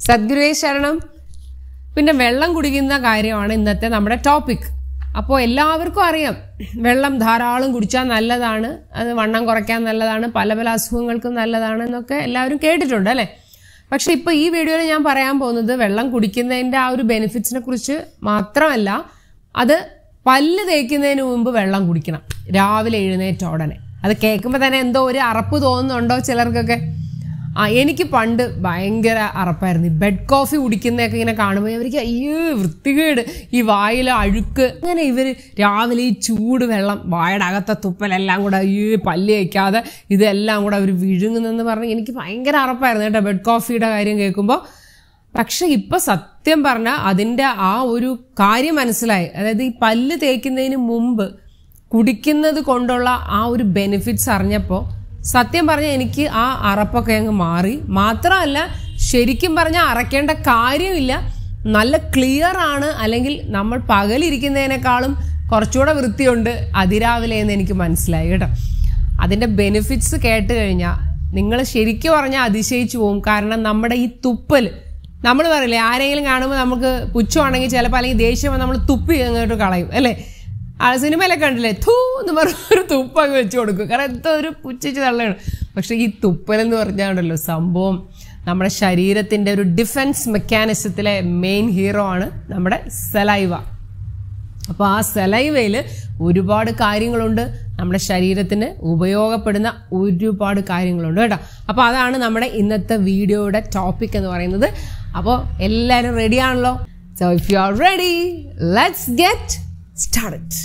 സദ്ഗുരുവേ ശരണം പിന്നെ വെള്ളം കുടിക്കുന്ന കാര്യമാണ് ഇന്നത്തെ നമ്മുടെ ടോപ്പിക് അപ്പോൾ എല്ലാവർക്കും അറിയാം വെള്ളം ധാരാളം കുടിച്ചാൽ നല്ലതാണ് അത് വണ്ണം കുറയ്ക്കാൻ നല്ലതാണ് പല പല അസുഖങ്ങൾക്കും നല്ലതാണ് എന്നൊക്കെ എല്ലാവരും കേട്ടിട്ടുണ്ട് അല്ലേ പക്ഷെ ഇപ്പോൾ ഈ വീഡിയോയിൽ ഞാൻ പറയാൻ പോകുന്നത് വെള്ളം കുടിക്കുന്നതിൻ്റെ ആ ഒരു ബെനിഫിറ്റ്സിനെ കുറിച്ച് മാത്രമല്ല അത് പല്ല് തേക്കുന്നതിന് മുമ്പ് വെള്ളം കുടിക്കണം രാവിലെ എഴുന്നേറ്റ ഉടനെ അത് കേൾക്കുമ്പോൾ തന്നെ എന്തോ ഒരു അറപ്പ് തോന്നുന്നുണ്ടോ ചിലർക്കൊക്കെ ആ എനിക്ക് പണ്ട് ഭയങ്കര അറപ്പായിരുന്നു ഈ ബെഡ് കോഫി കുടിക്കുന്നതൊക്കെ ഇങ്ങനെ കാണുമ്പോൾ അവർക്ക് അയ്യോ വൃത്തികേട് ഈ വായിലെ അഴുക്ക് അങ്ങനെ ഇവർ രാവിലെ ഈ ചൂട് വെള്ളം വായുടെ അകത്തെ തുപ്പലെല്ലാം കൂടെ അയ്യോ പല്ല് വയ്ക്കാതെ ഇതെല്ലാം കൂടെ അവർ വിഴുങ്ങുന്നെന്ന് പറഞ്ഞ് എനിക്ക് ഭയങ്കര അറപ്പായിരുന്നു കേട്ടോ ബെഡ് കോഫിയുടെ കാര്യം കേൾക്കുമ്പോൾ പക്ഷെ ഇപ്പൊ സത്യം പറഞ്ഞാൽ അതിൻ്റെ ആ ഒരു കാര്യം മനസ്സിലായി അതായത് ഈ പല്ല് തേക്കുന്നതിന് മുമ്പ് കുടിക്കുന്നത് കൊണ്ടുള്ള ആ ഒരു ബെനിഫിറ്റ്സ് അറിഞ്ഞപ്പോൾ സത്യം പറഞ്ഞാൽ എനിക്ക് ആ അറപ്പൊക്കെ അങ്ങ് മാറി മാത്രമല്ല ശരിക്കും പറഞ്ഞാൽ അറയ്ക്കേണ്ട കാര്യമില്ല നല്ല ക്ലിയർ ആണ് അല്ലെങ്കിൽ നമ്മൾ പകലിരിക്കുന്നതിനേക്കാളും കുറച്ചുകൂടെ വൃത്തിയുണ്ട് അതിരാവിലെ എന്ന് എനിക്ക് മനസ്സിലായി കേട്ടോ അതിൻ്റെ ബെനിഫിറ്റ്സ് കേട്ട് കഴിഞ്ഞാൽ നിങ്ങൾ ശരിക്കും പറഞ്ഞാൽ അതിശയിച്ചു പോകും കാരണം നമ്മുടെ ഈ തുപ്പൽ നമ്മൾ പറയില്ലേ ആരെങ്കിലും കാണുമ്പോൾ നമുക്ക് പുച്ഛമാണെങ്കിൽ ചിലപ്പോൾ അല്ലെങ്കിൽ ദേഷ്യം നമ്മൾ തുപ്പി അങ്ങോട്ട് കളയും അല്ലേ ആ സിനിമയിലൊക്കെ കണ്ടില്ലേ ഥൂ എന്ന് പറഞ്ഞ ഒരു തുപ്പൊക്കെ വെച്ച് കൊടുക്കും കാരണം എന്തോ ഒരു പുച്ഛിച്ച് തള്ളയാണ് പക്ഷേ ഈ തുപ്പൽ എന്ന് പറഞ്ഞാണ്ടല്ലോ സംഭവം നമ്മുടെ ശരീരത്തിൻ്റെ ഒരു ഡിഫൻസ് മെക്കാനിസത്തിലെ മെയിൻ ഹീറോ ആണ് നമ്മുടെ സെലൈവ അപ്പോൾ ആ സെലൈവയിൽ ഒരുപാട് കാര്യങ്ങളുണ്ട് നമ്മുടെ ശരീരത്തിന് ഉപയോഗപ്പെടുന്ന ഒരുപാട് കാര്യങ്ങളുണ്ട് കേട്ടോ അപ്പോൾ അതാണ് നമ്മുടെ ഇന്നത്തെ വീഡിയോയുടെ ടോപ്പിക് എന്ന് പറയുന്നത് അപ്പോൾ എല്ലാവരും റെഡി ആണല്ലോ so if you are ready let's get start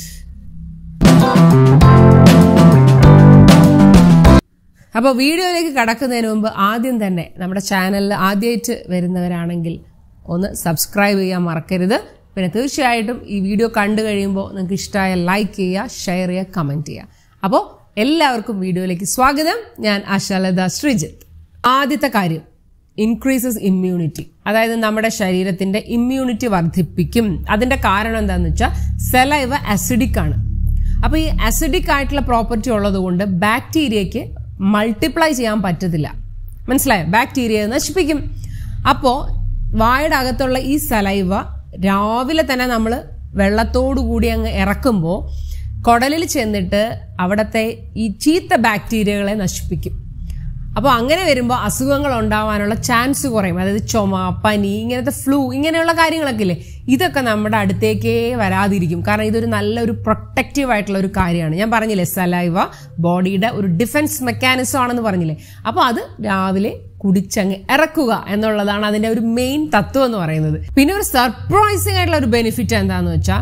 അപ്പോൾ വീഡിയോയിലേക്ക് കടക്കുന്നതിന് മുമ്പ് ആദ്യം തന്നെ നമ്മുടെ ചാനലിൽ ആദ്യമായിട്ട് വരുന്നവരാണെങ്കിൽ ഒന്ന് സബ്സ്ക്രൈബ് ചെയ്യാൻ മറക്കരുത് പിന്നെ തീർച്ചയായിട്ടും ഈ വീഡിയോ കണ്ടു കഴിയുമ്പോൾ നിങ്ങൾക്ക് ഇഷ്ടമായ ലൈക്ക് ചെയ്യുക ഷെയർ ചെയ്യുക കമൻറ്റ് ചെയ്യുക അപ്പോൾ എല്ലാവർക്കും വീഡിയോയിലേക്ക് സ്വാഗതം ഞാൻ ആശാലത ശ്രീജിത്ത് ആദ്യത്തെ കാര്യം ഇൻക്രീസസ് ഇമ്മ്യൂണിറ്റി അതായത് നമ്മുടെ ശരീരത്തിന്റെ ഇമ്മ്യൂണിറ്റി വർദ്ധിപ്പിക്കും അതിന്റെ കാരണം എന്താണെന്ന് വെച്ചാൽ സെലൈവ അസിഡിക് ആണ് അപ്പോൾ ഈ അസിഡിക് ആയിട്ടുള്ള പ്രോപ്പർട്ടി ഉള്ളത് കൊണ്ട് ബാക്ടീരിയയ്ക്ക് മൾട്ടിപ്ലൈ ചെയ്യാൻ പറ്റത്തില്ല മനസ്സിലായോ ബാക്ടീരിയ നശിപ്പിക്കും അപ്പോൾ വായുടെ അകത്തുള്ള ഈ സലൈവ രാവിലെ തന്നെ നമ്മൾ വെള്ളത്തോടു കൂടി അങ്ങ് ഇറക്കുമ്പോൾ കുടലിൽ ചെന്നിട്ട് അവിടുത്തെ ഈ ചീത്ത ബാക്ടീരിയകളെ നശിപ്പിക്കും അപ്പോൾ അങ്ങനെ വരുമ്പോൾ അസുഖങ്ങൾ ഉണ്ടാവാനുള്ള ചാൻസ് കുറയും അതായത് ചുമ പനി ഇങ്ങനത്തെ ഫ്ലൂ ഇങ്ങനെയുള്ള കാര്യങ്ങളൊക്കെ ഇല്ലേ ഇതൊക്കെ നമ്മുടെ അടുത്തേക്കേ വരാതിരിക്കും കാരണം ഇതൊരു നല്ലൊരു പ്രൊട്ടക്റ്റീവ് ആയിട്ടുള്ള ഒരു കാര്യമാണ് ഞാൻ പറഞ്ഞില്ലേ സലൈവ ബോഡിയുടെ ഒരു ഡിഫൻസ് മെക്കാനിസം ആണെന്ന് പറഞ്ഞില്ലേ അപ്പോൾ അത് രാവിലെ കുടിച്ചങ്ങ് ഇറക്കുക എന്നുള്ളതാണ് അതിന്റെ ഒരു മെയിൻ തത്വം എന്ന് പറയുന്നത് പിന്നെ ഒരു സർപ്രൈസിംഗ് ആയിട്ടുള്ള ഒരു ബെനിഫിറ്റ് എന്താണെന്ന് വെച്ചാൽ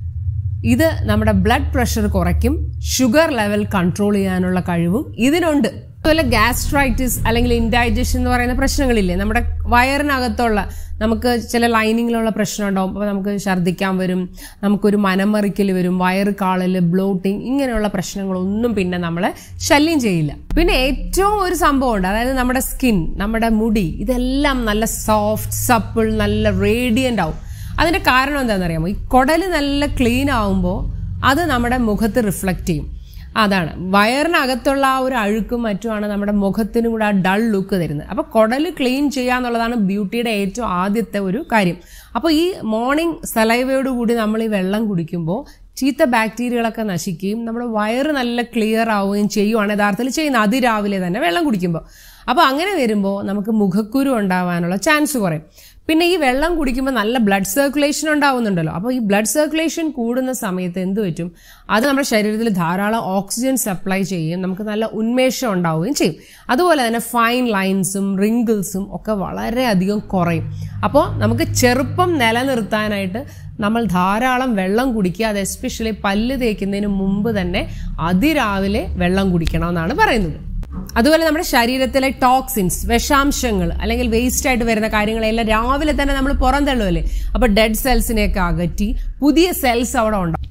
ഇത് നമ്മുടെ ബ്ലഡ് പ്രഷർ കുറയ്ക്കും ഷുഗർ ലെവൽ കൺട്രോൾ ചെയ്യാനുള്ള കഴിവും ഇതിനുണ്ട് അതുപോലെ ഗ്യാസ്ട്രൈറ്റിസ് അല്ലെങ്കിൽ ഇൻഡൈജഷൻ എന്ന് പറയുന്ന പ്രശ്നങ്ങളില്ലേ നമ്മുടെ വയറിനകത്തുള്ള നമുക്ക് ചില ലൈനിങ്ങിലുള്ള പ്രശ്നം ഉണ്ടാവും അപ്പോൾ നമുക്ക് ഛർദ്ദിക്കാൻ വരും നമുക്കൊരു മനമറിക്കൽ വരും വയറ് കാളൽ ബ്ലോട്ടിങ് ഇങ്ങനെയുള്ള പ്രശ്നങ്ങളൊന്നും പിന്നെ നമ്മളെ ശല്യം ചെയ്യില്ല പിന്നെ ഏറ്റവും ഒരു സംഭവമുണ്ട് അതായത് നമ്മുടെ സ്കിൻ നമ്മുടെ മുടി ഇതെല്ലാം നല്ല സോഫ്റ്റ് സപ്പിൾ നല്ല റേഡിയൻ്റ് ആവും അതിൻ്റെ കാരണം എന്താണെന്നറിയാമോ ഈ കുടല് നല്ല ക്ലീൻ ആവുമ്പോൾ അത് നമ്മുടെ മുഖത്ത് റിഫ്ലക്റ്റ് ചെയ്യും അതാണ് വയറിനകത്തുള്ള ആ ഒരു അഴുക്കും മറ്റുമാണ് നമ്മുടെ മുഖത്തിനും കൂടെ ആ ഡൾ ലുക്ക് തരുന്നത് അപ്പോൾ കുടല് ക്ലീൻ ചെയ്യുക എന്നുള്ളതാണ് ബ്യൂട്ടിയുടെ ഏറ്റവും ആദ്യത്തെ ഒരു കാര്യം അപ്പോൾ ഈ മോർണിംഗ് സലൈവയോട് കൂടി നമ്മൾ ഈ വെള്ളം കുടിക്കുമ്പോൾ ചീത്ത ബാക്ടീരിയകളൊക്കെ നശിക്കുകയും നമ്മുടെ വയറ് നല്ല ക്ലിയർ ആവുകയും ചെയ്യുവാണ് യഥാർത്ഥത്തിൽ ചെയ്യുന്നത് അതിരാവിലെ തന്നെ വെള്ളം കുടിക്കുമ്പോൾ അപ്പോൾ അങ്ങനെ വരുമ്പോൾ നമുക്ക് മുഖക്കുരു ഉണ്ടാവാനുള്ള ചാൻസ് കുറയും പിന്നെ ഈ വെള്ളം കുടിക്കുമ്പോൾ നല്ല ബ്ലഡ് സർക്കുലേഷൻ ഉണ്ടാവുന്നുണ്ടല്ലോ അപ്പോൾ ഈ ബ്ലഡ് സർക്കുലേഷൻ കൂടുന്ന സമയത്ത് എന്ത് പറ്റും അത് നമ്മുടെ ശരീരത്തിൽ ധാരാളം ഓക്സിജൻ സപ്ലൈ ചെയ്യും നമുക്ക് നല്ല ഉന്മേഷം ഉണ്ടാവുകയും ചെയ്യും അതുപോലെ തന്നെ ഫൈൻ ലൈൻസും റിങ്കിൾസും ഒക്കെ വളരെയധികം കുറയും അപ്പോൾ നമുക്ക് ചെറുപ്പം നിലനിർത്താനായിട്ട് നമ്മൾ ധാരാളം വെള്ളം കുടിക്കുക അത് എസ്പെഷ്യലി പല്ല് തേക്കുന്നതിന് മുമ്പ് തന്നെ അതിരാവിലെ വെള്ളം കുടിക്കണമെന്നാണ് പറയുന്നത് അതുപോലെ നമ്മുടെ ശരീരത്തിലെ ടോക്സിൻസ് വിഷാംശങ്ങൾ അല്ലെങ്കിൽ വേസ്റ്റ് ആയിട്ട് വരുന്ന കാര്യങ്ങളെല്ലാം രാവിലെ തന്നെ നമ്മൾ പുറന്തള്ളുമല്ലേ അപ്പോൾ ഡെഡ് സെൽസിനെയൊക്കെ അകറ്റി പുതിയ സെൽസ് അവിടെ ഉണ്ടാവും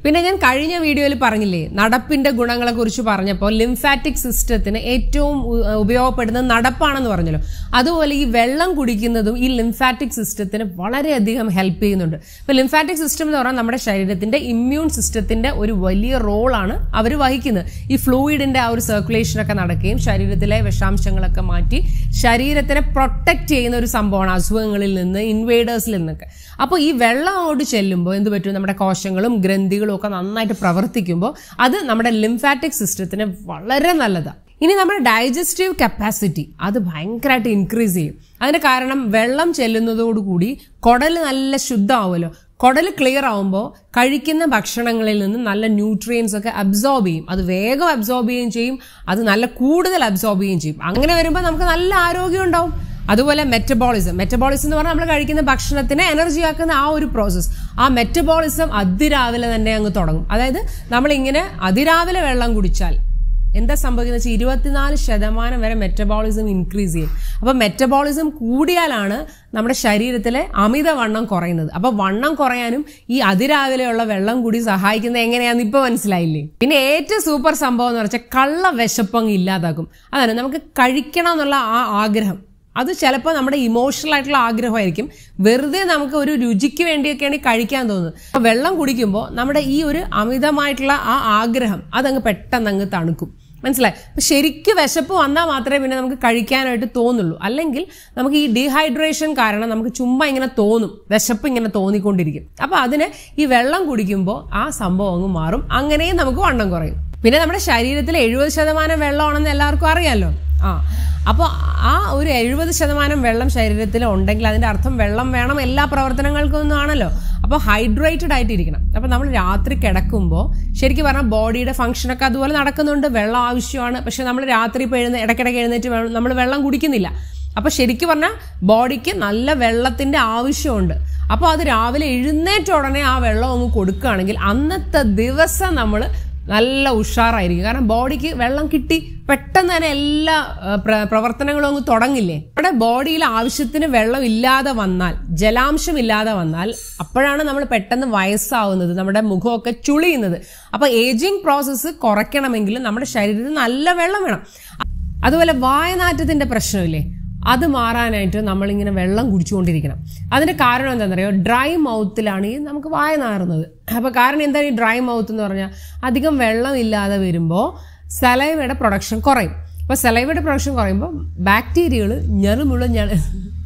പിന്നെ ഞാൻ കഴിഞ്ഞ വീഡിയോയിൽ പറഞ്ഞില്ലേ നടപ്പിന്റെ ഗുണങ്ങളെ കുറിച്ച് പറഞ്ഞപ്പോൾ ലിംഫാറ്റിക് സിസ്റ്റത്തിന് ഏറ്റവും ഉ- ഉപയോഗപ്പെടുന്നത് നടപ്പാണെന്ന് പറഞ്ഞല്ലോ അതുപോലെ ഈ വെള്ളം കുടിക്കുന്നതും ഈ ലിംഫാറ്റിക് സിസ്റ്റത്തിന് വളരെയധികം ഹെൽപ്പ് ചെയ്യുന്നുണ്ട് ഇപ്പൊ ലിംഫാറ്റിക് സിസ്റ്റം എന്ന് പറഞ്ഞാൽ നമ്മുടെ ശരീരത്തിന്റെ ഇമ്മ്യൂൺ സിസ്റ്റത്തിന്റെ ഒരു വലിയ റോളാണ് അവർ വഹിക്കുന്നത് ഈ ഫ്ലൂയിഡിന്റെ ആ ഒരു സർക്കുലേഷൻ ഒക്കെ നടക്കുകയും ശരീരത്തിലെ വിഷാംശങ്ങളൊക്കെ മാറ്റി ശരീരത്തിനെ പ്രൊട്ടക്ട് ചെയ്യുന്ന ഒരു സംഭവമാണ് അസുഖങ്ങളിൽ നിന്ന് ഇൻവേഡേഴ്സിൽ നിന്നൊക്കെ അപ്പോൾ ഈ വെള്ളം അങ്ങോട്ട് ചെല്ലുമ്പോൾ എന്ത് പറ്റും നമ്മുടെ കോശങ്ങളും ഗ്രന്ഥികളും ഒക്കെ നന്നായിട്ട് പ്രവർത്തിക്കുമ്പോൾ അത് നമ്മുടെ ലിംഫാറ്റിക് സിസ്റ്റത്തിന് വളരെ നല്ലതാണ് ഇനി നമ്മുടെ ഡൈജസ്റ്റീവ് കപ്പാസിറ്റി അത് ഭയങ്കരമായിട്ട് ഇൻക്രീസ് ചെയ്യും അതിന് കാരണം വെള്ളം ചെല്ലുന്നതോടുകൂടി കുടൽ നല്ല ശുദ്ധമാവുമല്ലോ കുടൽ ക്ലിയർ ആവുമ്പോൾ കഴിക്കുന്ന ഭക്ഷണങ്ങളിൽ നിന്ന് നല്ല ന്യൂട്രിയൻസ് ഒക്കെ അബ്സോർബ് ചെയ്യും അത് വേഗം അബ്സോർബ് ചെയ്യുകയും ചെയ്യും അത് നല്ല കൂടുതൽ അബ്സോർബ് ചെയ്യുകയും ചെയ്യും അങ്ങനെ വരുമ്പോൾ നമുക്ക് നല്ല ആരോഗ്യം ഉണ്ടാവും അതുപോലെ മെറ്റബോളിസം മെറ്റബോളിസം എന്ന് പറഞ്ഞാൽ നമ്മൾ കഴിക്കുന്ന ഭക്ഷണത്തിന് എനർജി ആക്കുന്ന ആ ഒരു പ്രോസസ്സ് ആ മെറ്റബോളിസം അതിരാവിലെ തന്നെ അങ്ങ് തുടങ്ങും അതായത് നമ്മളിങ്ങനെ അതിരാവിലെ വെള്ളം കുടിച്ചാൽ എന്താ സംഭവിക്കുന്നത് വെച്ചാൽ ഇരുപത്തിനാല് ശതമാനം വരെ മെറ്റബോളിസം ഇൻക്രീസ് ചെയ്യും അപ്പൊ മെറ്റബോളിസം കൂടിയാലാണ് നമ്മുടെ ശരീരത്തിലെ അമിതവണ്ണം കുറയുന്നത് അപ്പൊ വണ്ണം കുറയാനും ഈ അതിരാവിലെയുള്ള വെള്ളം കൂടി സഹായിക്കുന്നത് എങ്ങനെയാന്ന് ഇപ്പൊ മനസ്സിലായില്ലേ പിന്നെ ഏറ്റവും സൂപ്പർ സംഭവം എന്ന് വെച്ചാൽ കള്ള വിശപ്പങ്ങ് ഇല്ലാതാക്കും അതാണ് നമുക്ക് കഴിക്കണം എന്നുള്ള ആ ആഗ്രഹം അത് ചിലപ്പോൾ നമ്മുടെ ഇമോഷണൽ ആയിട്ടുള്ള ആഗ്രഹമായിരിക്കും വെറുതെ നമുക്ക് ഒരു രുചിക്ക് വേണ്ടിയൊക്കെയാണ് ഈ കഴിക്കാൻ തോന്നുന്നത് അപ്പോൾ വെള്ളം കുടിക്കുമ്പോൾ നമ്മുടെ ഈ ഒരു അമിതമായിട്ടുള്ള ആ ആഗ്രഹം അതങ്ങ് പെട്ടെന്ന് അങ്ങ് തണുക്കും മനസ്സിലായി അപ്പൊ ശരിക്കും വിശപ്പ് വന്നാൽ മാത്രമേ പിന്നെ നമുക്ക് കഴിക്കാനായിട്ട് തോന്നുള്ളൂ അല്ലെങ്കിൽ നമുക്ക് ഈ ഡീഹൈഡ്രേഷൻ കാരണം നമുക്ക് ചുമ്മാ ഇങ്ങനെ തോന്നും വിശപ്പ് ഇങ്ങനെ തോന്നിക്കൊണ്ടിരിക്കും അപ്പൊ അതിന് ഈ വെള്ളം കുടിക്കുമ്പോൾ ആ സംഭവം അങ്ങ് മാറും അങ്ങനെയും നമുക്ക് വണ്ണം കുറയും പിന്നെ നമ്മുടെ ശരീരത്തിൽ എഴുപത് ശതമാനം വെള്ളമാണെന്ന് എല്ലാവർക്കും അറിയാലോ ആ അപ്പോൾ ആ ഒരു എഴുപത് ശതമാനം വെള്ളം ശരീരത്തിൽ ഉണ്ടെങ്കിൽ അതിന്റെ അർത്ഥം വെള്ളം വേണം എല്ലാ പ്രവർത്തനങ്ങൾക്കും ഒന്നും ആണല്ലോ അപ്പോൾ ഹൈഡ്രേറ്റഡ് ആയിട്ടിരിക്കണം അപ്പോൾ നമ്മൾ രാത്രി കിടക്കുമ്പോൾ ശരിക്കും പറഞ്ഞാൽ ബോഡിയുടെ ഫംഗ്ഷനൊക്കെ അതുപോലെ നടക്കുന്നുണ്ട് വെള്ളം ആവശ്യമാണ് പക്ഷെ നമ്മൾ രാത്രി ഇപ്പോൾ എഴുന്ന ഇടയ്ക്കിടയ്ക്ക് എഴുന്നേറ്റ് നമ്മൾ വെള്ളം കുടിക്കുന്നില്ല അപ്പോൾ ശരിക്കും പറഞ്ഞാൽ ബോഡിക്ക് നല്ല വെള്ളത്തിന്റെ ആവശ്യമുണ്ട് അപ്പോൾ അത് രാവിലെ എഴുന്നേറ്റ ഉടനെ ആ വെള്ളം അങ്ങ് കൊടുക്കുകയാണെങ്കിൽ അന്നത്തെ ദിവസം നമ്മൾ നല്ല ഉഷാറായിരിക്കും കാരണം ബോഡിക്ക് വെള്ളം കിട്ടി പെട്ടെന്ന് തന്നെ എല്ലാ ആ, പ്ര- പ്രവർത്തനങ്ങളും അങ്ങ് തുടങ്ങില്ലേ നമ്മുടെ ബോഡിയിൽ ആവശ്യത്തിന് വെള്ളം ഇല്ലാതെ വന്നാൽ ജലാംശം ഇല്ലാതെ വന്നാൽ അപ്പോഴാണ് നമ്മൾ പെട്ടെന്ന് വയസ്സാവുന്നത് നമ്മുടെ മുഖമൊക്കെ ചുളിയുന്നത് അപ്പൊ ഏജിങ് പ്രോസസ്സ് കുറയ്ക്കണമെങ്കിൽ നമ്മുടെ ശരീരത്തിൽ നല്ല വെള്ളം വേണം അതുപോലെ വായനാറ്റത്തിന്റെ പ്രശ്നമില്ലേ അത് മാറാനായിട്ട് നമ്മളിങ്ങനെ വെള്ളം കുടിച്ചുകൊണ്ടിരിക്കണം അതിന്റെ കാരണം എന്താണെന്നറിയോ ഡ്രൈ മൗത്തിലാണ് ഈ നമുക്ക് വായ നാറുന്നത് അപ്പൊ കാരണം എന്താണ് ഈ ഡ്രൈ മൗത്ത് എന്ന് പറഞ്ഞാൽ അധികം വെള്ളം ഇല്ലാതെ വരുമ്പോൾ സലൈവയുടെ പ്രൊഡക്ഷൻ കുറയും അപ്പോൾ സലൈവയുടെ പ്രൊഡക്ഷൻ കുറയുമ്പോൾ ബാക്ടീരിയകൾ ഞെറുമുള്ള ഞെള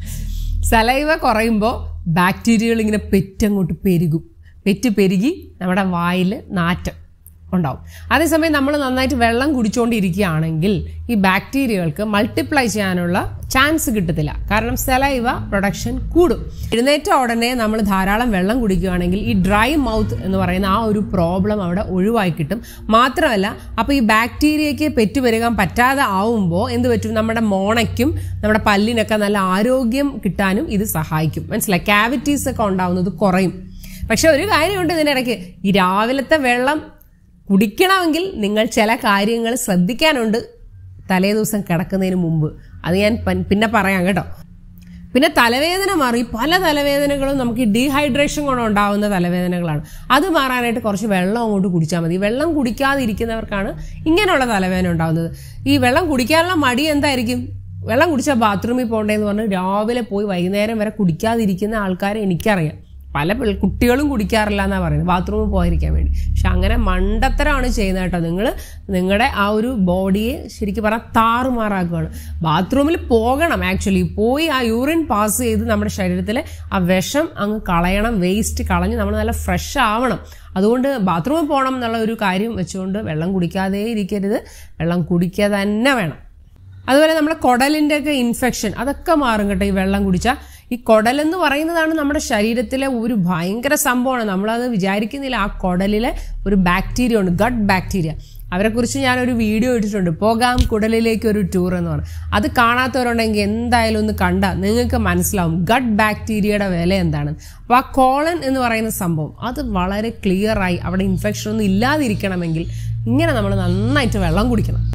സലൈവ കുറയുമ്പോൾ ബാക്ടീരിയകൾ ഇങ്ങനെ പെറ്റങ്ങോട്ട് പെരുകും പെറ്റ് പെരുകി നമ്മുടെ വായിൽ നാറ്റം ഉണ്ടാവും അതേസമയം നമ്മൾ നന്നായിട്ട് വെള്ളം കുടിച്ചുകൊണ്ടിരിക്കുകയാണെങ്കിൽ ഈ ബാക്ടീരിയകൾക്ക് മൾട്ടിപ്ലൈ ചെയ്യാനുള്ള ചാൻസ് കിട്ടത്തില്ല കാരണം സെലൈവ പ്രൊഡക്ഷൻ കൂടും എഴുന്നേറ്റ ഉടനെ നമ്മൾ ധാരാളം വെള്ളം കുടിക്കുകയാണെങ്കിൽ ഈ ഡ്രൈ മൗത്ത് എന്ന് പറയുന്ന ആ ഒരു പ്രോബ്ലം അവിടെ ഒഴിവായി കിട്ടും മാത്രമല്ല അപ്പോൾ ഈ ബാക്ടീരിയയ്ക്ക് പെറ്റുപെരുകാൻ പറ്റാതെ ആവുമ്പോൾ എന്ത് പറ്റും നമ്മുടെ മോണയ്ക്കും നമ്മുടെ പല്ലിനൊക്കെ നല്ല ആരോഗ്യം കിട്ടാനും ഇത് സഹായിക്കും മനസ്സിലായി ക്യാവിറ്റീസ് ഒക്കെ ഉണ്ടാവുന്നത് കുറയും പക്ഷെ ഒരു കാര്യമുണ്ട് ഇതിനിടയ്ക്ക് ഈ രാവിലത്തെ വെള്ളം കുടിക്കണമെങ്കിൽ നിങ്ങൾ ചില കാര്യങ്ങൾ ശ്രദ്ധിക്കാനുണ്ട് തലേ ദിവസം കിടക്കുന്നതിന് മുമ്പ് അത് ഞാൻ പൻ- പിന്നെ പറയാം കേട്ടോ പിന്നെ തലവേദന മാറി പല തലവേദനകളും നമുക്ക് ഈ ഡീഹൈഡ്രേഷൻ കൊണ്ട് ഉണ്ടാവുന്ന തലവേദനകളാണ് അത് മാറാനായിട്ട് കുറച്ച് വെള്ളം അങ്ങോട്ട് കുടിച്ചാൽ മതി വെള്ളം കുടിക്കാതിരിക്കുന്നവർക്കാണ് ഇങ്ങനെയുള്ള തലവേദന ഉണ്ടാവുന്നത് ഈ വെള്ളം കുടിക്കാനുള്ള മടി എന്തായിരിക്കും വെള്ളം കുടിച്ചാൽ ബാത്റൂമിൽ പോകണ്ടേന്ന് പറഞ്ഞ് രാവിലെ പോയി വൈകുന്നേരം വരെ കുടിക്കാതിരിക്കുന്ന ആൾക്കാരെ എനിക്കറിയാം പല പിള്ള- കുട്ടികളും കുടിക്കാറില്ല എന്നാണ് പറയുന്നത് ബാത്റൂമിൽ പോയിരിക്കാൻ വേണ്ടി പക്ഷെ അങ്ങനെ മണ്ടത്തരമാണ് ചെയ്യുന്നത് കേട്ടോ നിങ്ങൾ നിങ്ങളുടെ ആ ഒരു ബോഡിയെ ശരിക്കും പറഞ്ഞാൽ താറുമാറാക്കുകയാണ് ബാത്റൂമിൽ പോകണം ആക്ച്വലി പോയി ആ യൂറിൻ പാസ് ചെയ്ത് നമ്മുടെ ശരീരത്തിലെ ആ വിഷം അങ്ങ് കളയണം വേസ്റ്റ് കളഞ്ഞ് നമ്മൾ നല്ല ഫ്രഷ് ആവണം അതുകൊണ്ട് ബാത്റൂമിൽ പോകണം എന്നുള്ള ഒരു കാര്യം വെച്ചുകൊണ്ട് വെള്ളം കുടിക്കാതെ ഇരിക്കരുത് വെള്ളം കുടിക്കുക തന്നെ വേണം അതുപോലെ നമ്മുടെ കുടലിൻ്റെ ഒക്കെ ഇൻഫെക്ഷൻ അതൊക്കെ മാറും കേട്ടോ ഈ വെള്ളം കുടിച്ചാൽ ഈ കുടലെന്ന് പറയുന്നതാണ് നമ്മുടെ ശരീരത്തിലെ ഒരു ഭയങ്കര സംഭവമാണ് നമ്മളത് വിചാരിക്കുന്നില്ല ആ കുടലിലെ ഒരു ബാക്ടീരിയ ഉണ്ട് ഗട്ട് ബാക്ടീരിയ അവരെക്കുറിച്ച് ഞാനൊരു വീഡിയോ ഇട്ടിട്ടുണ്ട് പോകാം കുടലിലേക്ക് ഒരു ടൂർ എന്ന് പറഞ്ഞു അത് കാണാത്തവരുണ്ടെങ്കിൽ എന്തായാലും ഒന്ന് കണ്ടാൽ നിങ്ങൾക്ക് മനസ്സിലാവും ഗട്ട് ബാക്ടീരിയയുടെ വില എന്താണ് അപ്പോൾ ആ കോളൻ എന്ന് പറയുന്ന സംഭവം അത് വളരെ ക്ലിയർ ആയി അവിടെ ഇൻഫെക്ഷൻ ഒന്നും ഇല്ലാതിരിക്കണമെങ്കിൽ ഇങ്ങനെ നമ്മൾ നന്നായിട്ട് വെള്ളം കുടിക്കണം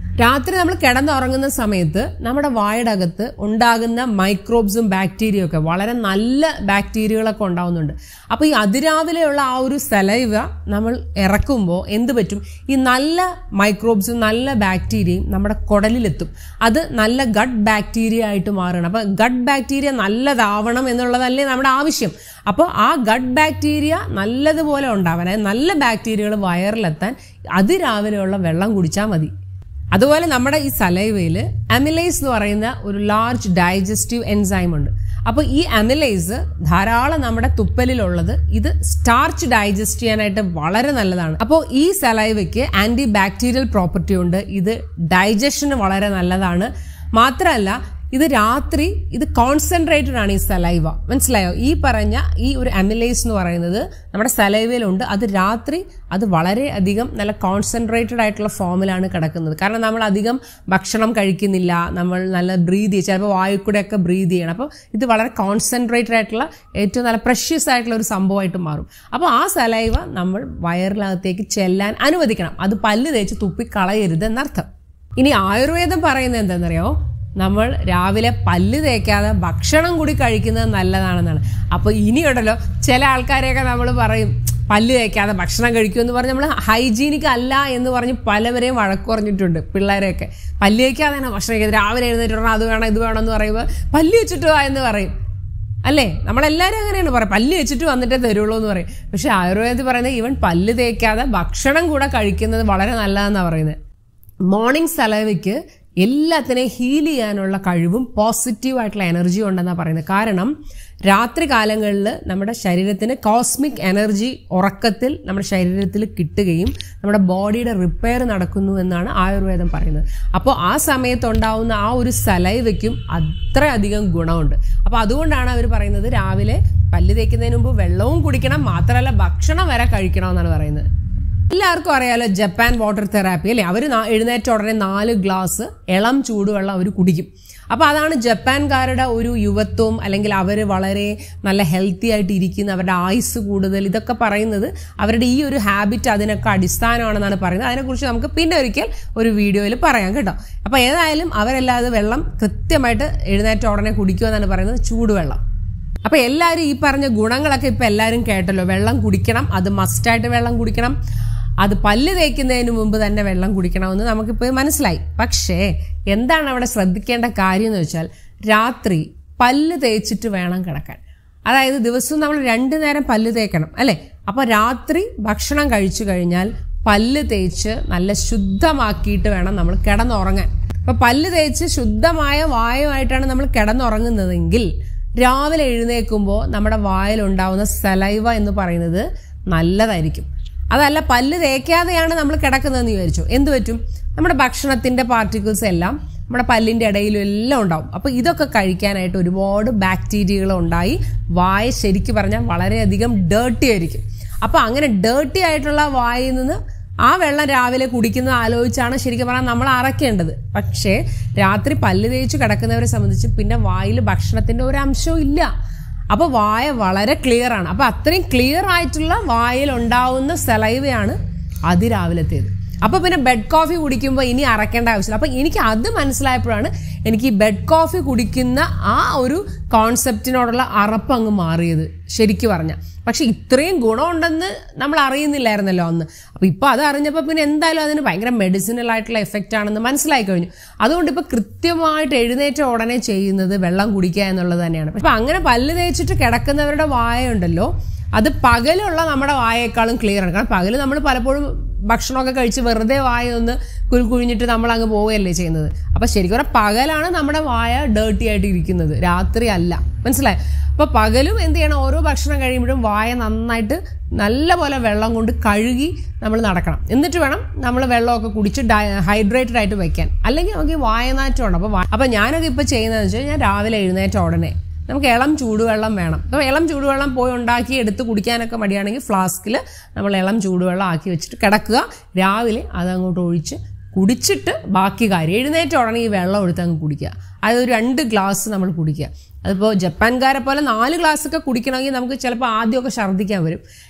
രാത്രി നമ്മൾ കിടന്നുറങ്ങുന്ന സമയത്ത് നമ്മുടെ വായുടെ അകത്ത് ഉണ്ടാകുന്ന മൈക്രോബ്സും ബാക്ടീരിയയും ഒക്കെ വളരെ നല്ല ബാക്ടീരിയകളൊക്കെ ഉണ്ടാവുന്നുണ്ട് അപ്പോൾ ഈ അതിരാവിലെയുള്ള ആ ഒരു സലൈവ നമ്മൾ ഇറക്കുമ്പോൾ എന്ത് പറ്റും ഈ നല്ല മൈക്രോബ്സും നല്ല ബാക്ടീരിയയും നമ്മുടെ കുടലിലെത്തും അത് നല്ല ഗട്ട് ബാക്ടീരിയ ആയിട്ട് മാറണം അപ്പോൾ ഗട്ട് ബാക്ടീരിയ നല്ലതാവണം എന്നുള്ളതല്ലേ നമ്മുടെ ആവശ്യം അപ്പോൾ ആ ഗട്ട് ബാക്ടീരിയ നല്ലതുപോലെ ഉണ്ടാവാൻ അതായത് നല്ല ബാക്ടീരിയകൾ വയറിലെത്താൻ അതിരാവിലെയുള്ള വെള്ളം കുടിച്ചാൽ മതി അതുപോലെ നമ്മുടെ ഈ സലൈവയിൽ അമിലൈസ് എന്ന് പറയുന്ന ഒരു ലാർജ് ഡൈജസ്റ്റീവ് എൻസൈം ഉണ്ട് അപ്പോൾ ഈ അമിലൈസ് ധാരാളം നമ്മുടെ തുപ്പലിലുള്ളത് ഇത് സ്റ്റാർച്ച് ഡൈജസ്റ്റ് ചെയ്യാനായിട്ട് വളരെ നല്ലതാണ് അപ്പോൾ ഈ സലൈവയ്ക്ക് ആന്റി ബാക്ടീരിയൽ പ്രോപ്പർട്ടി ഉണ്ട് ഇത് ഡൈജഷന് വളരെ നല്ലതാണ് മാത്രമല്ല ഇത് രാത്രി ഇത് കോൺസെൻട്രേറ്റഡ് ആണ് ഈ സലൈവ മനസ്സിലായോ ഈ പറഞ്ഞ ഈ ഒരു അമിലൈസ് എന്ന് പറയുന്നത് നമ്മുടെ സലൈവയിലുണ്ട് അത് രാത്രി അത് വളരെ അധികം നല്ല കോൺസെൻട്രേറ്റഡ് ആയിട്ടുള്ള ഫോമിലാണ് കിടക്കുന്നത് കാരണം നമ്മൾ അധികം ഭക്ഷണം കഴിക്കുന്നില്ല നമ്മൾ നല്ല ബ്രീത് ചെയ്യും ചിലപ്പോൾ വായു കൂടെയൊക്കെ ബ്രീത് ചെയ്യണം അപ്പോൾ ഇത് വളരെ കോൺസെൻട്രേറ്റഡ് ആയിട്ടുള്ള ഏറ്റവും നല്ല പ്രഷ്യസ് ആയിട്ടുള്ള ഒരു സംഭവമായിട്ട് മാറും അപ്പോൾ ആ സലൈവ നമ്മൾ വയറിനകത്തേക്ക് ചെല്ലാൻ അനുവദിക്കണം അത് പല്ല് തേച്ച് തുപ്പി കളയരുത് എന്നർത്ഥം ഇനി ആയുർവേദം പറയുന്നത് എന്താണെന്നറിയോ നമ്മൾ രാവിലെ പല്ല് തേക്കാതെ ഭക്ഷണം കൂടി കഴിക്കുന്നത് നല്ലതാണെന്നാണ് അപ്പോൾ ഇനിയുണ്ടല്ലോ ചില ആൾക്കാരെയൊക്കെ നമ്മൾ പറയും പല്ല് തേക്കാതെ ഭക്ഷണം കഴിക്കുമെന്ന് പറഞ്ഞ് നമ്മൾ ഹൈജീനിക് അല്ല എന്ന് പറഞ്ഞ് പലവരെയും വഴക്ക് പറഞ്ഞിട്ടുണ്ട് പിള്ളേരെയൊക്കെ പല്ല് തേക്കാതെയാണ് ഭക്ഷണം കഴിക്കുന്നത് രാവിലെ എഴുന്നേറ്റ് പറഞ്ഞാൽ അത് വേണം ഇത് വേണം എന്ന് പറയുമ്പോൾ പല്ല് വെച്ചിട്ട് വാ എന്ന് പറയും അല്ലേ നമ്മളെല്ലാവരും അങ്ങനെയാണ് പറയും പല്ല് വെച്ചിട്ട് വന്നിട്ടേ തരുള്ളൂ എന്ന് പറയും പക്ഷെ ആയുർവേദത്തിൽ പറയുന്നത് ഈവൻ പല്ല് തേക്കാതെ ഭക്ഷണം കൂടെ കഴിക്കുന്നത് വളരെ നല്ലതെന്നാണ് പറയുന്നത് മോർണിംഗ് സലവയ്ക്ക് എല്ലാത്തിനെയും ഹീൽ ചെയ്യാനുള്ള കഴിവും പോസിറ്റീവായിട്ടുള്ള എനർജിയും ഉണ്ടെന്നാണ് പറയുന്നത് കാരണം രാത്രി കാലങ്ങളിൽ നമ്മുടെ ശരീരത്തിന് കോസ്മിക് എനർജി ഉറക്കത്തിൽ നമ്മുടെ ശരീരത്തിൽ കിട്ടുകയും നമ്മുടെ ബോഡിയുടെ റിപ്പയർ നടക്കുന്നു എന്നാണ് ആയുർവേദം പറയുന്നത് അപ്പോൾ ആ സമയത്ത് ഉണ്ടാവുന്ന ആ ഒരു സലൈവയ്ക്കും അത്രയധികം ഗുണമുണ്ട് അപ്പോൾ അതുകൊണ്ടാണ് അവർ പറയുന്നത് രാവിലെ പല്ല് തേക്കുന്നതിന് മുമ്പ് വെള്ളവും കുടിക്കണം മാത്രമല്ല ഭക്ഷണം വരെ കഴിക്കണമെന്നാണ് പറയുന്നത് എല്ലാവർക്കും അറിയാലോ ജപ്പാൻ വാട്ടർ തെറാപ്പി അല്ലേ അവർ എഴുന്നേറ്റ ഉടനെ നാല് ഗ്ലാസ് ഇളം ചൂടുവെള്ളം അവർ കുടിക്കും അപ്പോൾ അതാണ് ജപ്പാൻകാരുടെ ഒരു യുവത്വം അല്ലെങ്കിൽ അവർ വളരെ നല്ല ഹെൽത്തി ആയിട്ട് ഇരിക്കുന്ന അവരുടെ ആയുസ് കൂടുതൽ ഇതൊക്കെ പറയുന്നത് അവരുടെ ഈ ഒരു ഹാബിറ്റ് അതിനൊക്കെ അടിസ്ഥാനമാണെന്നാണ് പറയുന്നത് അതിനെക്കുറിച്ച് നമുക്ക് പിന്നെ ഒരിക്കൽ ഒരു വീഡിയോയിൽ പറയാം കേട്ടോ അപ്പോൾ ഏതായാലും അവരെല്ലാതെ വെള്ളം കൃത്യമായിട്ട് എഴുന്നേറ്റ ഉടനെ കുടിക്കുമെന്നാണ് പറയുന്നത് ചൂടുവെള്ളം അപ്പൊ എല്ലാവരും ഈ പറഞ്ഞ ഗുണങ്ങളൊക്കെ ഇപ്പൊ എല്ലാവരും കേട്ടല്ലോ വെള്ളം കുടിക്കണം അത് മസ്റ്റായിട്ട് വെള്ളം കുടിക്കണം അത് പല്ല് തേക്കുന്നതിന് മുമ്പ് തന്നെ വെള്ളം കുടിക്കണമെന്ന് നമുക്കിപ്പോൾ മനസ്സിലായി പക്ഷേ എന്താണ് അവിടെ ശ്രദ്ധിക്കേണ്ട കാര്യം എന്ന് വെച്ചാൽ രാത്രി പല്ല് തേച്ചിട്ട് വേണം കിടക്കാൻ അതായത് ദിവസവും നമ്മൾ രണ്ടു നേരം പല്ല് തേക്കണം അല്ലേ അപ്പോൾ രാത്രി ഭക്ഷണം കഴിച്ചു കഴിഞ്ഞാൽ പല്ല് തേച്ച് നല്ല ശുദ്ധമാക്കിയിട്ട് വേണം നമ്മൾ കിടന്നുറങ്ങാൻ അപ്പോൾ പല്ല് തേച്ച് ശുദ്ധമായ വായുമായിട്ടാണ് നമ്മൾ കിടന്നുറങ്ങുന്നതെങ്കിൽ രാവിലെ എഴുന്നേൽക്കുമ്പോൾ നമ്മുടെ വായിലുണ്ടാവുന്ന സലൈവ എന്ന് പറയുന്നത് നല്ലതായിരിക്കും അതല്ല പല്ല് തേക്കാതെയാണ് നമ്മൾ കിടക്കുന്നതെന്ന് വിചാരിച്ചു എന്ത് പറ്റും നമ്മുടെ ഭക്ഷണത്തിന്റെ പാർട്ടിക്കിൾസ് എല്ലാം നമ്മുടെ പല്ലിന്റെ ഇടയിലും എല്ലാം ഉണ്ടാവും അപ്പോൾ ഇതൊക്കെ കഴിക്കാനായിട്ട് ഒരുപാട് ബാക്ടീരിയകൾ ഉണ്ടായി വായ ശരിക്കും പറഞ്ഞാൽ വളരെയധികം ഡേർട്ടി ആയിരിക്കും അപ്പോൾ അങ്ങനെ ഡേർട്ടി ആയിട്ടുള്ള വായിൽ നിന്ന് ആ വെള്ളം രാവിലെ കുടിക്കുന്നത് ആലോചിച്ചാണ് ശരിക്കും പറഞ്ഞാൽ നമ്മൾ അറക്കേണ്ടത് പക്ഷേ രാത്രി പല്ല് തേച്ച് കിടക്കുന്നവരെ സംബന്ധിച്ച് പിന്നെ വായിൽ ഭക്ഷണത്തിന്റെ ഒരു അംശവും ഇല്ല അപ്പോൾ വായ വളരെ ക്ലിയർ ആണ് അപ്പോൾ അത്രയും ക്ലിയർ ആയിട്ടുള്ള വായിൽ ഉണ്ടാവുന്ന സലൈവയാണ് അതിരാവിലത്തേത് അപ്പോൾ പിന്നെ ബെഡ് കോഫി കുടിക്കുമ്പോൾ ഇനി അറക്കേണ്ട ആവശ്യമില്ല അപ്പോൾ എനിക്ക് അത് മനസ്സിലായപ്പോഴാണ് എനിക്ക് ഈ ബെഡ് കോഫി കുടിക്കുന്ന ആ ഒരു കോൺസെപ്റ്റിനോടുള്ള അറപ്പ് അങ്ങ് മാറിയത് ശരിക്കു പറഞ്ഞാൽ പക്ഷെ ഇത്രയും ഗുണമുണ്ടെന്ന് നമ്മൾ അറിയുന്നില്ലായിരുന്നല്ലോ അന്ന് അപ്പോൾ ഇപ്പോൾ അത് അറിഞ്ഞപ്പോൾ പിന്നെ എന്തായാലും അതിന് ഭയങ്കര മെഡിസിനൽ ആയിട്ടുള്ള എഫക്റ്റ് ആണെന്ന് മനസ്സിലായി കഴിഞ്ഞു അതുകൊണ്ട് ഇപ്പോൾ കൃത്യമായിട്ട് എഴുന്നേറ്റ ഉടനെ ചെയ്യുന്നത് വെള്ളം കുടിക്കുക എന്നുള്ളത് തന്നെയാണ് അപ്പം അങ്ങനെ പല്ല് തേച്ചിട്ട് കിടക്കുന്നവരുടെ വായ ഉണ്ടല്ലോ അത് പകലുള്ള നമ്മുടെ വായേക്കാളും ക്ലിയർ ആണ് കാരണം പകല് നമ്മൾ പലപ്പോഴും ഭക്ഷണമൊക്കെ കഴിച്ച് വെറുതെ വായ ഒന്ന് കുഴിഞ്ഞിട്ട് നമ്മൾ അങ്ങ് പോവുകയല്ലേ ചെയ്യുന്നത് അപ്പൊ ശരിക്കും പറഞ്ഞാൽ പകലാണ് നമ്മുടെ വായ ഡേർട്ടി ആയിട്ട് ഇരിക്കുന്നത് രാത്രി അല്ല മനസ്സിലായി അപ്പൊ പകലും എന്ത് ചെയ്യണം ഓരോ ഭക്ഷണം കഴിയുമ്പോഴും വായ നന്നായിട്ട് നല്ലപോലെ വെള്ളം കൊണ്ട് കഴുകി നമ്മൾ നടക്കണം എന്നിട്ട് വേണം നമ്മൾ വെള്ളമൊക്കെ കുടിച്ച് ഹൈഡ്രേറ്റഡ് ആയിട്ട് വെക്കാൻ അല്ലെങ്കിൽ നമുക്ക് ഈ വായനാറ്റം ഉണ്ട് അപ്പോൾ അപ്പോൾ ഞാനൊക്കെ ഇപ്പോൾ ചെയ്യുന്നതെന്ന് വെച്ചാൽ ഞാൻ രാവിലെ എഴുന്നേറ്റ ഉടനെ നമുക്ക് ഇളം ചൂടുവെള്ളം വേണം അപ്പോൾ ഇളം ചൂടുവെള്ളം പോയി ഉണ്ടാക്കി എടുത്ത് കുടിക്കാനൊക്കെ മടിയാണെങ്കിൽ ഫ്ലാസ്കിൽ നമ്മൾ ഇളം ചൂടുവെള്ളം ആക്കി വെച്ചിട്ട് കിടക്കുക രാവിലെ അതങ്ങോട്ട് ഒഴിച്ച് കുടിച്ചിട്ട് ബാക്കി കാര്യം എഴുന്നേറ്റ ഉടനെ ഈ വെള്ളം എടുത്ത് അങ്ങ് കുടിക്കുക അതൊരു രണ്ട് ഗ്ലാസ് നമ്മൾ കുടിക്കുക അതിപ്പോൾ ജപ്പാൻകാരെ പോലെ നാല് ഗ്ലാസ് ഒക്കെ കുടിക്കണമെങ്കിൽ നമുക്ക് ചിലപ്പോൾ ആദ്യമൊക്കെ ഛർദ്ദിക്കാൻ വരും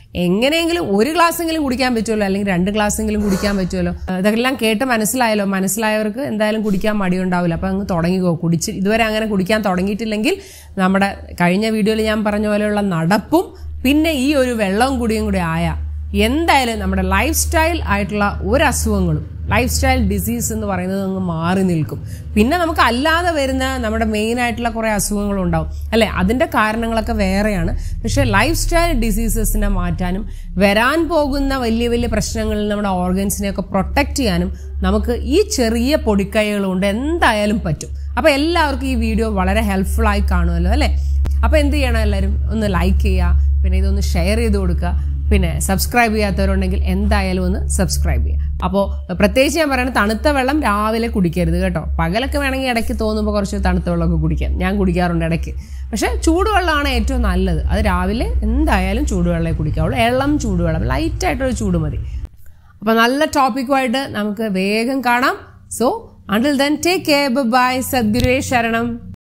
എങ്ങനെയെങ്കിലും ഒരു ഗ്ലാസ്സെങ്കിലും കുടിക്കാൻ പറ്റുമല്ലോ അല്ലെങ്കിൽ രണ്ട് ഗ്ലാസ്സെങ്കിലും കുടിക്കാൻ പറ്റുമല്ലോ ഇതെല്ലാം കേട്ട് മനസ്സിലായല്ലോ മനസ്സിലായവർക്ക് എന്തായാലും കുടിക്കാൻ മടിയുണ്ടാവില്ല അപ്പം അങ്ങ് തുടങ്ങിക്കോ കുടിച്ച് ഇതുവരെ അങ്ങനെ കുടിക്കാൻ തുടങ്ങിയിട്ടില്ലെങ്കിൽ നമ്മുടെ കഴിഞ്ഞ വീഡിയോയിൽ ഞാൻ പറഞ്ഞ പോലെയുള്ള നടപ്പും പിന്നെ ഈ ഒരു വെള്ളവും കൂടിയും കൂടി ആയ എന്തായാലും നമ്മുടെ ലൈഫ് സ്റ്റൈൽ ആയിട്ടുള്ള ഒരു അസുഖങ്ങളും ലൈഫ് സ്റ്റൈൽ ഡിസീസ് എന്ന് പറയുന്നത് അങ്ങ് മാറി നിൽക്കും പിന്നെ നമുക്ക് അല്ലാതെ വരുന്ന നമ്മുടെ മെയിൻ ആയിട്ടുള്ള കുറേ അസുഖങ്ങളും ഉണ്ടാവും അല്ലെ അതിൻ്റെ കാരണങ്ങളൊക്കെ വേറെയാണ് പക്ഷേ ലൈഫ് സ്റ്റൈൽ ഡിസീസസിനെ മാറ്റാനും വരാൻ പോകുന്ന വലിയ വലിയ പ്രശ്നങ്ങളിൽ നമ്മുടെ ഓർഗൻസിനെയൊക്കെ പ്രൊട്ടക്റ്റ് ചെയ്യാനും നമുക്ക് ഈ ചെറിയ പൊടിക്കൈകൾ കൊണ്ട് എന്തായാലും പറ്റും അപ്പോൾ എല്ലാവർക്കും ഈ വീഡിയോ വളരെ ഹെൽപ്ഫുൾ ആയി കാണുമല്ലോ അല്ലേ അപ്പോൾ എന്ത് ചെയ്യണം എല്ലാവരും ഒന്ന് ലൈക്ക് ചെയ്യുക പിന്നെ ഇതൊന്ന് ഷെയർ ചെയ്ത് കൊടുക്കുക പിന്നെ സബ്സ്ക്രൈബ് ചെയ്യാത്തവരുണ്ടെങ്കിൽ എന്തായാലും ഒന്ന് സബ്സ്ക്രൈബ് ചെയ്യുക അപ്പോൾ പ്രത്യേകിച്ച് ഞാൻ പറയുന്നത് തണുത്ത വെള്ളം രാവിലെ കുടിക്കരുത് കേട്ടോ പകലൊക്കെ വേണമെങ്കിൽ ഇടയ്ക്ക് തോന്നുമ്പോൾ കുറച്ച് തണുത്ത വെള്ളമൊക്കെ കുടിക്കാം ഞാൻ കുടിക്കാറുണ്ട് ഇടയ്ക്ക് പക്ഷേ ചൂടുവെള്ളമാണ് ഏറ്റവും നല്ലത് അത് രാവിലെ എന്തായാലും ചൂടുവെള്ളമേ കുടിക്കാവുള്ളൂ ഇളം ചൂടുവെള്ളം ലൈറ്റായിട്ടൊരു ചൂട് മതി അപ്പോൾ നല്ല ടോപ്പിക്കുമായിട്ട് നമുക്ക് വേഗം കാണാം so until then take care bye സദ്ഗുരുവേ ശരണം